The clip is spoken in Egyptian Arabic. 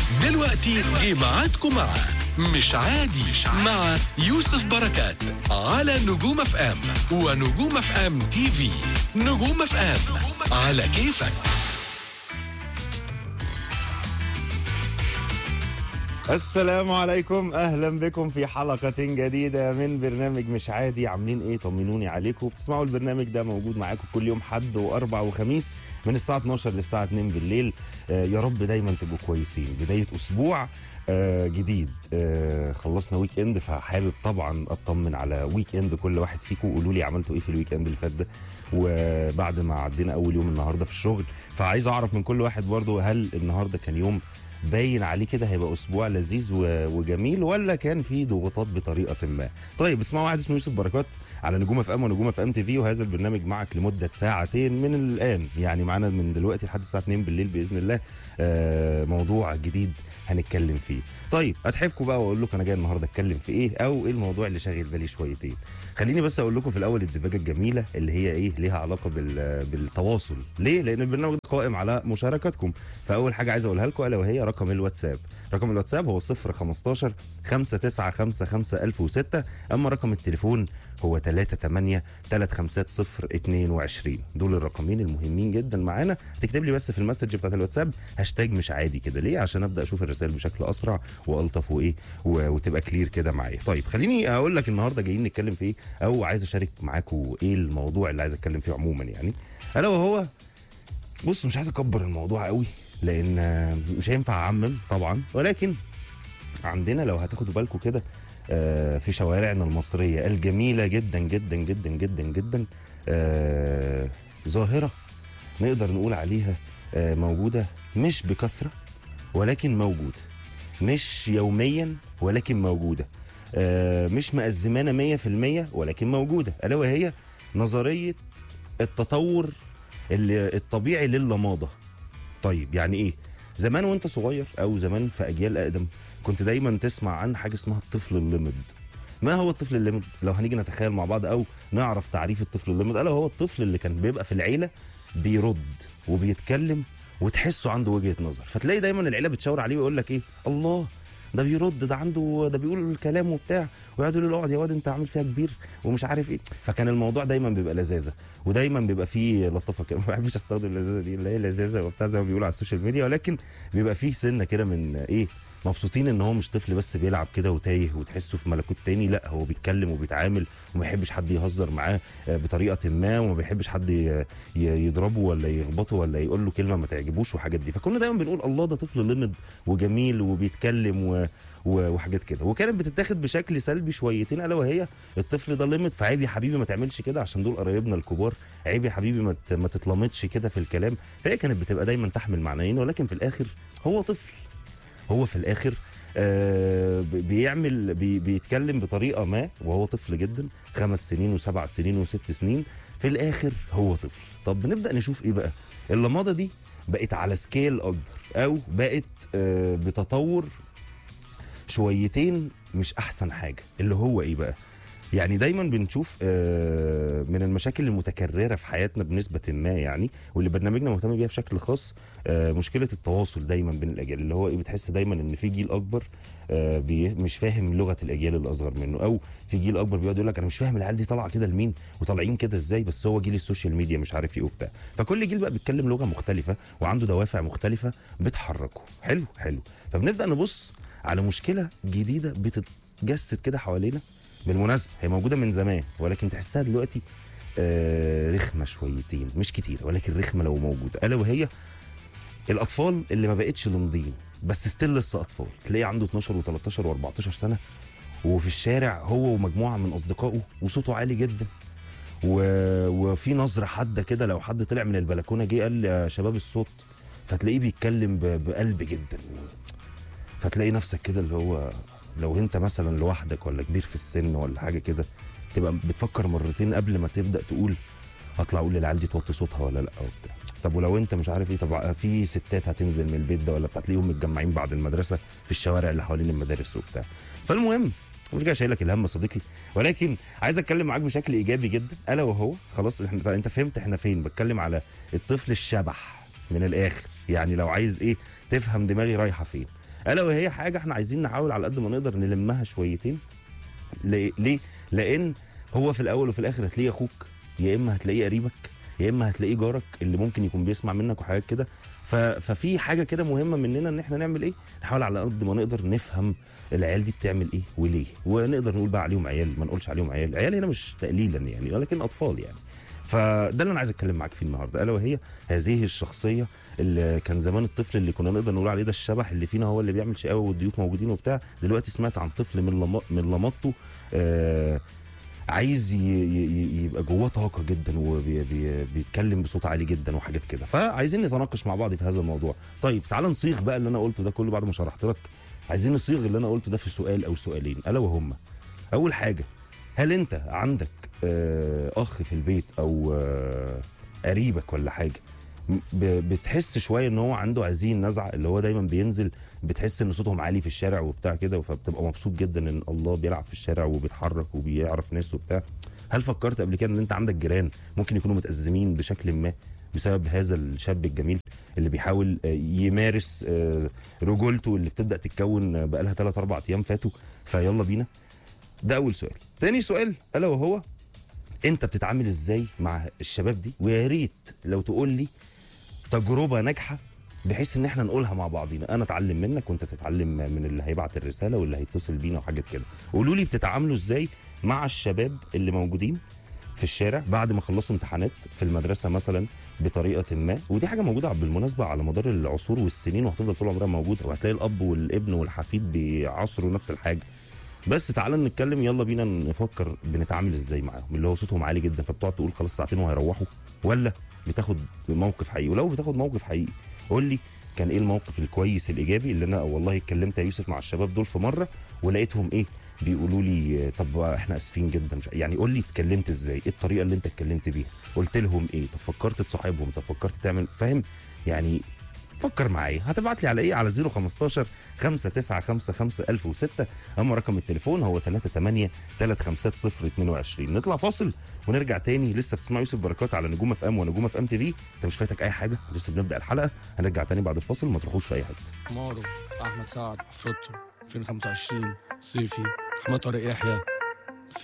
دلوقتي جه ميعادكم مع مش عادي مع يوسف بركات على نجوم اف ام ونجوم اف ام تي في نجوم اف ام على كيفك السلام عليكم اهلا بكم في حلقه جديده من برنامج مش عادي عاملين ايه طمنوني عليكم بتسمعوا البرنامج ده موجود معاكم كل يوم حد واربع وخميس من الساعه 12 للساعه 2 بالليل آه يا رب دايما تبقوا كويسين بدايه اسبوع آه جديد آه خلصنا ويك اند فحابب طبعا اطمن على ويك اند كل واحد فيكم قولوا لي عملتوا ايه في الويك اند اللي فات ده وبعد ما عدينا اول يوم النهارده في الشغل فعايز اعرف من كل واحد برضو هل النهارده كان يوم باين عليه كده هيبقى اسبوع لذيذ و- وجميل ولا كان في ضغوطات بطريقه ما طيب اسمعوا واحد اسمه يوسف بركات على نجوم اف ام ونجوم اف ام تي في وهذا البرنامج معك لمده ساعتين من الان يعني معانا من دلوقتي لحد الساعه 2 بالليل باذن الله آه، موضوع جديد هنتكلم فيه طيب اتحفكم بقى واقول لكم انا جاي النهارده اتكلم في ايه او ايه الموضوع اللي شاغل بالي شويتين خليني بس اقول لكم في الاول الدباجه الجميله اللي هي ايه ليها علاقه بال بالتواصل ليه لان البرنامج ده قائم على مشاركاتكم فاول حاجه عايز اقولها لكم الا وهي رقم الواتساب رقم الواتساب هو 015 5955006 اما رقم التليفون هو 38 350 دول الرقمين المهمين جدا معانا تكتب لي بس في المسج بتاعت الواتساب هاشتاج مش عادي كده ليه عشان ابدا اشوف الرسائل بشكل اسرع والطف وايه و- وتبقى كلير كده معايا طيب خليني اقول لك النهارده جايين نتكلم في ايه او عايز اشارك معاكم ايه الموضوع اللي عايز اتكلم فيه عموما يعني الا وهو بص مش عايز اكبر الموضوع قوي لان آه، مش هينفع اعمم طبعا ولكن عندنا لو هتاخدوا بالكم كده آه، في شوارعنا المصريه الجميله جدا جدا جدا جدا جدا آه، ظاهره نقدر نقول عليها آه، موجوده مش بكثره ولكن موجوده مش يوميا ولكن موجوده آه، مش مأزمانه 100% ولكن موجوده الا وهي نظريه التطور اللي الطبيعي للماضه طيب يعني ايه زمان وانت صغير او زمان في اجيال اقدم كنت دايما تسمع عن حاجه اسمها الطفل اللمد ما هو الطفل اللمد لو هنيجي نتخيل مع بعض او نعرف تعريف الطفل اللمد الا هو الطفل اللي كان بيبقى في العيله بيرد وبيتكلم وتحسه عنده وجهه نظر فتلاقي دايما العيله بتشاور عليه ويقول لك ايه الله ده بيرد ده عنده ده بيقول الكلام وبتاع ويقعدوا يقولوا له اقعد يا واد انت عامل فيها كبير ومش عارف ايه فكان الموضوع دايما بيبقى لذاذه ودايما بيبقى فيه لطافه كده ما بحبش استخدم اللذاذه دي اللي هي لذاذه وبتاع زي ما بيقولوا على السوشيال ميديا ولكن بيبقى فيه سنه كده من ايه مبسوطين ان هو مش طفل بس بيلعب كده وتايه وتحسه في ملكوت تاني لا هو بيتكلم وبيتعامل وما يحبش حد يهزر معاه آه، بطريقه ما وما بيحبش حد ي- ي- يضربه ولا يخبطه ولا يقول له كلمه ما تعجبوش وحاجات دي فكنا دايما بنقول الله ده طفل لمد وجميل وبيتكلم و... و- وحاجات كده وكانت بتتاخد بشكل سلبي شويتين الا وهي الطفل ده لمد فعيب يا حبيبي ما تعملش كده عشان دول قرايبنا الكبار عيب يا حبيبي ما ت- ما تتلمطش كده في الكلام فهي كانت بتبقى دايما تحمل معنيين ولكن في الاخر هو طفل هو في الاخر آه بي- بيعمل بي بيتكلم بطريقه ما وهو طفل جدا خمس سنين وسبع سنين وست سنين في الاخر هو طفل طب بنبدا نشوف ايه بقى اللمضه دي بقت على سكيل اكبر او بقت آه بتطور شويتين مش احسن حاجه اللي هو ايه بقى يعني دايما بنشوف آه، من المشاكل المتكرره في حياتنا بنسبه ما يعني واللي برنامجنا مهتم بيها بشكل خاص آه، مشكله التواصل دايما بين الاجيال اللي هو ايه بتحس دايما ان في جيل اكبر آه، بي- مش فاهم لغه الاجيال الاصغر منه او في جيل اكبر بيقعد يقول لك انا مش فاهم العيال دي طالعه كده لمين وطالعين كده ازاي بس هو جيل السوشيال ميديا مش عارف ايه وبتاع فكل جيل بقى بيتكلم لغه مختلفه وعنده دوافع مختلفه بتحركه حلو حلو فبنبدا نبص على مشكله جديده بتتجسد كده حوالينا بالمناسبه هي موجوده من زمان ولكن تحسها دلوقتي آه رخمه شويتين مش كتير ولكن رخمه لو موجوده الا وهي الاطفال اللي ما بقتش لمضين بس ستيل لسه اطفال تلاقيه عنده 12 و13 و14 سنه وفي الشارع هو ومجموعه من اصدقائه وصوته عالي جدا و... وفي نظره حاده كده لو حد طلع من البلكونه جه قال يا شباب الصوت فتلاقيه بيتكلم ب... بقلب جدا فتلاقي نفسك كده اللي هو لو انت مثلا لوحدك ولا كبير في السن ولا حاجه كده تبقى بتفكر مرتين قبل ما تبدا تقول هطلع اقول للعيال دي توطي صوتها ولا لا وبتاع طب ولو انت مش عارف ايه طب في ستات هتنزل من البيت ده ولا بتاع تلاقيهم متجمعين بعد المدرسه في الشوارع اللي حوالين المدارس وبتاع فالمهم مش جاي شايلك الهم يا صديقي ولكن عايز اتكلم معاك بشكل ايجابي جدا الا وهو خلاص احنا انت فهمت احنا فين بتكلم على الطفل الشبح من الاخر يعني لو عايز ايه تفهم دماغي رايحه فين الا وهي حاجه احنا عايزين نحاول على قد ما نقدر نلمها شويتين ليه؟ ليه؟ لان هو في الاول وفي الاخر هتلاقيه اخوك يا اما هتلاقيه قريبك يا اما هتلاقيه جارك اللي ممكن يكون بيسمع منك وحاجات كده ف... ففي حاجه كده مهمه مننا ان احنا نعمل ايه نحاول على قد ما نقدر نفهم العيال دي بتعمل ايه وليه ونقدر نقول بقى عليهم عيال ما نقولش عليهم عيال عيال هنا مش تقليلا يعني ولكن اطفال يعني فده اللي انا عايز اتكلم معاك فيه النهارده الا وهي هذه الشخصيه اللي كان زمان الطفل اللي كنا نقدر نقول عليه ده الشبح اللي فينا هو اللي بيعمل شقاوه والضيوف موجودين وبتاع دلوقتي سمعت عن طفل من لما من لمطته آه عايز ي- ي- ي- يبقى جواه طاقه جدا وبيتكلم بصوت عالي جدا وحاجات كده فعايزين نتناقش مع بعض في هذا الموضوع طيب تعال نصيغ بقى اللي انا قلته ده كله بعد ما شرحت لك عايزين نصيغ اللي انا قلته ده في سؤال او سؤالين الا وهما اول حاجه هل انت عندك آه، اخ في البيت او آه، قريبك ولا حاجه ب- بتحس شويه ان هو عنده هذه النزعه اللي هو دايما بينزل بتحس ان صوتهم عالي في الشارع وبتاع كده فبتبقى مبسوط جدا ان الله بيلعب في الشارع وبيتحرك وبيعرف ناس وبتاع هل فكرت قبل كده ان انت عندك جيران ممكن يكونوا متأزمين بشكل ما بسبب هذا الشاب الجميل اللي بيحاول آه، يمارس آه، رجولته اللي بتبدا تتكون آه، بقالها 3 4 ايام فاتوا فيلا بينا ده اول سؤال تاني سؤال الا وهو انت بتتعامل ازاي مع الشباب دي ويا ريت لو تقول لي تجربه ناجحه بحيث ان احنا نقولها مع بعضينا انا اتعلم منك وانت تتعلم من اللي هيبعت الرساله واللي هيتصل بينا وحاجات كده قولوا لي بتتعاملوا ازاي مع الشباب اللي موجودين في الشارع بعد ما خلصوا امتحانات في المدرسه مثلا بطريقه ما ودي حاجه موجوده بالمناسبه على مدار العصور والسنين وهتفضل طول عمرها موجوده وهتلاقي الاب والابن والحفيد بيعصروا نفس الحاجه بس تعالى نتكلم يلا بينا نفكر بنتعامل ازاي معاهم اللي هو صوتهم عالي جدا فبتقعد تقول خلاص ساعتين وهيروحوا ولا بتاخد موقف حقيقي ولو بتاخد موقف حقيقي قول لي كان ايه الموقف الكويس الايجابي اللي انا والله اتكلمت يا يوسف مع الشباب دول في مره ولقيتهم ايه بيقولوا لي طب احنا اسفين جدا مش يعني قول لي اتكلمت ازاي ايه الطريقه اللي انت اتكلمت بيها قلت لهم ايه طب فكرت تصاحبهم طب فكرت تعمل فاهم يعني فكر معايا هتبعت لي على ايه على 015 5955 1006 اما رقم التليفون هو 38 350 22 نطلع فاصل ونرجع تاني لسه بتسمع يوسف بركات على نجوم اف ام ونجوم اف ام تي في انت مش فايتك اي حاجه لسه بنبدا الحلقه هنرجع تاني بعد الفاصل ما تروحوش في اي حته مارو احمد سعد عفروتو 2025 صيفي احمد طارق يحيى